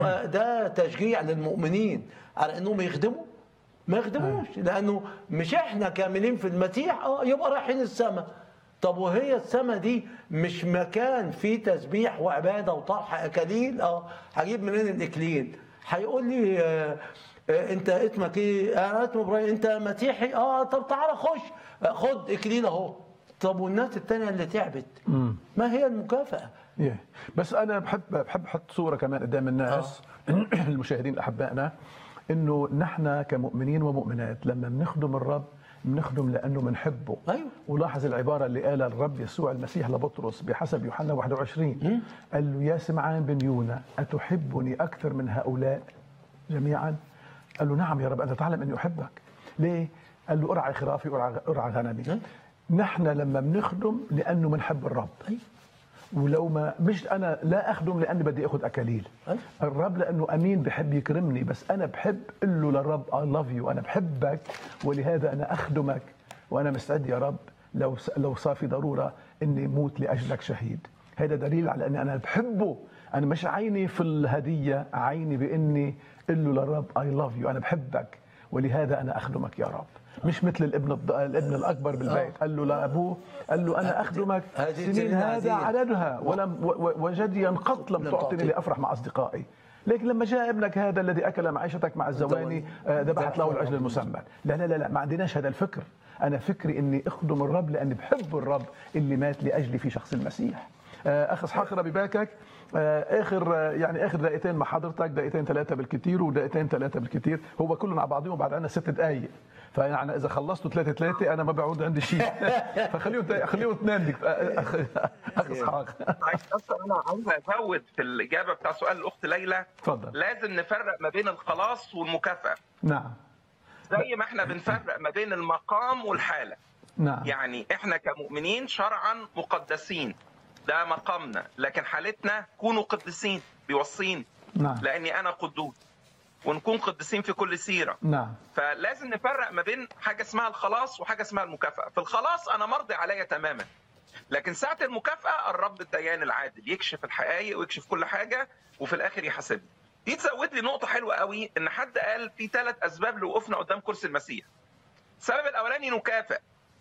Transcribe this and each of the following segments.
ده تشجيع للمؤمنين على انهم يخدموا ما يخدموش لانه مش احنا كاملين في المسيح اه يبقى رايحين السماء طب وهي السماء دي مش مكان فيه تسبيح وعباده وطرح اكاليل اه هجيب منين الاكليل هيقول لي آه آه انت اسمك ايه انا اسمي ابراهيم انت مسيحي اه طب تعالى خش آه، خد اكليل اهو طب والناس التانية اللي تعبت ما هي المكافأة yeah. بس انا بحب بحب احط صوره كمان قدام الناس المشاهدين احبائنا انه نحن كمؤمنين ومؤمنات لما بنخدم الرب بنخدم لانه بنحبه أيوة. ولاحظ العباره اللي قالها الرب يسوع المسيح لبطرس بحسب يوحنا 21 قال له يا سمعان بن يونا اتحبني اكثر من هؤلاء جميعا قال له نعم يا رب انت تعلم اني احبك ليه قال له ارعى خرافي ارعى ارعى غنمي نحن لما بنخدم لانه بنحب الرب أيوة. ولو ما مش انا لا اخدم لاني بدي اخذ اكاليل أيوة. الرب لانه امين بحب يكرمني بس انا بحب قل له للرب اي لاف يو انا بحبك ولهذا انا اخدمك وانا مستعد يا رب لو لو صار في ضروره اني موت لاجلك شهيد هذا دليل على اني انا بحبه انا مش عيني في الهديه عيني باني قل له للرب اي لاف يو انا بحبك ولهذا انا اخدمك يا رب مش مثل الابن الض- الابن الاكبر بالبيت قال له لابوه قال له انا اخدمك هذه سنين سنين هذا عديدة. عددها ولم و- و- وجديا قط لم لم تعطني تعطي. لافرح مع اصدقائي لكن لما جاء ابنك هذا الذي اكل معيشتك مع الزواني آه، ذبحت له الاجل المسمى لا لا لا لا ما عندناش هذا الفكر انا فكري اني اخدم الرب لاني بحب الرب اللي مات لاجلي في شخص المسيح آه، اخ اسحاق ربي باكك آه، اخر آه، يعني اخر دقيقتين مع حضرتك دقيقتين ثلاثه بالكثير ودقيقتين ثلاثه بالكثير هو كلهم على بعضهم بعد عنا ست دقائق فيعني اذا خلصتوا ثلاثه ثلاثه انا ما بعود عندي شيء فخليهم خليهم اثنين دك- آه، اخ اخ اسحاق عايز بس انا عايز ازود في الاجابه بتاع سؤال الاخت ليلى اتفضل. لازم نفرق ما بين الخلاص والمكافاه نعم زي ما احنا بنفرق ما بين المقام والحاله نعم يعني احنا كمؤمنين شرعا مقدسين ده مقامنا لكن حالتنا كونوا قديسين بيوصيني نعم لاني انا قدوس ونكون قديسين في كل سيره نعم فلازم نفرق ما بين حاجه اسمها الخلاص وحاجه اسمها المكافاه في الخلاص انا مرضي عليا تماما لكن ساعه المكافاه الرب الديان العادل يكشف الحقائق ويكشف كل حاجه وفي الاخر يحاسبني دي تزود لي نقطه حلوه قوي ان حد قال في ثلاث اسباب لوقوفنا قدام كرسي المسيح السبب الاولاني نكافئ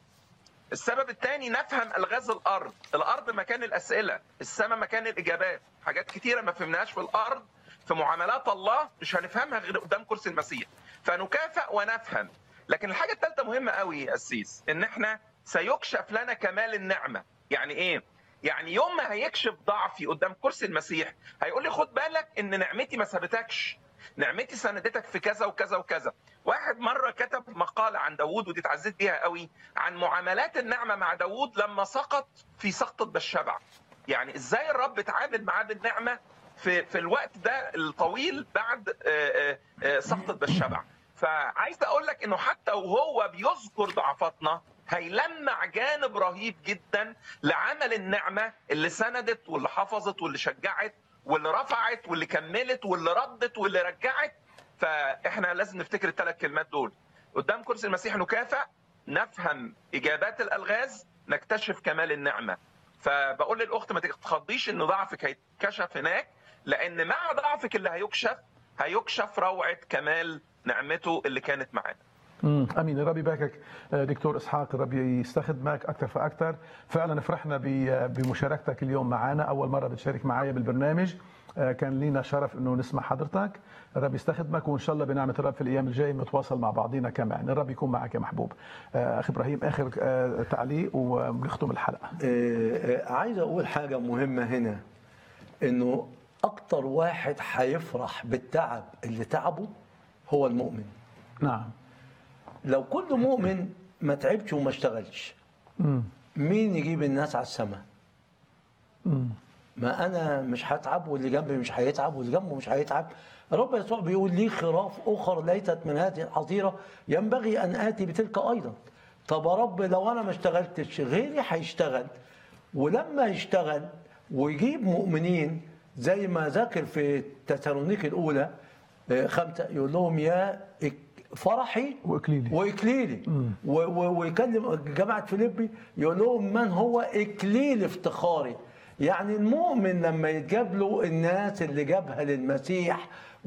السبب الثاني نفهم الغاز الارض الارض مكان الاسئله السماء مكان الاجابات حاجات كتيره ما فهمناهاش في الارض في معاملات الله مش هنفهمها غير قدام كرسي المسيح فنكافئ ونفهم لكن الحاجه الثالثه مهمه قوي يا قسيس ان احنا سيكشف لنا كمال النعمه يعني ايه يعني يوم ما هيكشف ضعفي قدام كرسي المسيح هيقول لي خد بالك ان نعمتي ما سابتكش نعمتي سندتك في كذا وكذا وكذا واحد مره كتب مقاله عن داوود ودي اتعزيت بيها قوي عن معاملات النعمه مع داوود لما سقط في سقطه بالشبع يعني ازاي الرب اتعامل معاه بالنعمه في في الوقت ده الطويل بعد آه، آه، آه، سقطه بالشبع فعايز اقول لك انه حتى وهو بيذكر ضعفاتنا هيلمع جانب رهيب جدا لعمل النعمه اللي سندت واللي حفظت واللي شجعت واللي رفعت واللي كملت واللي ردت واللي رجعت فاحنا لازم نفتكر الثلاث كلمات دول قدام كرسي المسيح نكافئ نفهم اجابات الالغاز نكتشف كمال النعمه فبقول للاخت ما تتخضيش ان ضعفك هيتكشف هناك لان مع ضعفك اللي هيكشف هيكشف روعه كمال نعمته اللي كانت معانا مم. امين الرب يباركك آه، دكتور اسحاق الرب يستخدمك اكثر فاكثر فعلا فرحنا ب- بمشاركتك اليوم معنا اول مره بتشارك معايا بالبرنامج آه، كان لينا شرف انه نسمع حضرتك الرب يستخدمك وان شاء الله بنعمه الرب في الايام الجايه نتواصل مع بعضينا كمان الرب يكون معك يا محبوب آه، اخ ابراهيم اخر آه، تعليق وبنختم الحلقه آه، آه، عايز اقول حاجه مهمه هنا انه اكتر واحد هيفرح بالتعب اللي تعبه هو المؤمن نعم لو كل مؤمن ما تعبش وما اشتغلش مم. مين يجيب الناس على السماء مم. ما انا مش هتعب واللي جنبي مش هيتعب واللي جنبه مش هيتعب الرب يسوع بيقول لي خراف اخر ليست من هذه الحظيره ينبغي ان اتي بتلك ايضا طب يا رب لو انا ما اشتغلتش غيري هيشتغل ولما يشتغل ويجيب مؤمنين زي ما ذكر في تسالونيك الاولى آه، خمسه يقول لهم يا إك- فرحي واكليلي واكليلي و- و- ويكلم جماعه فيليبي يقول لهم من هو اكليل افتخاري يعني المؤمن لما يتجاب له الناس اللي جابها للمسيح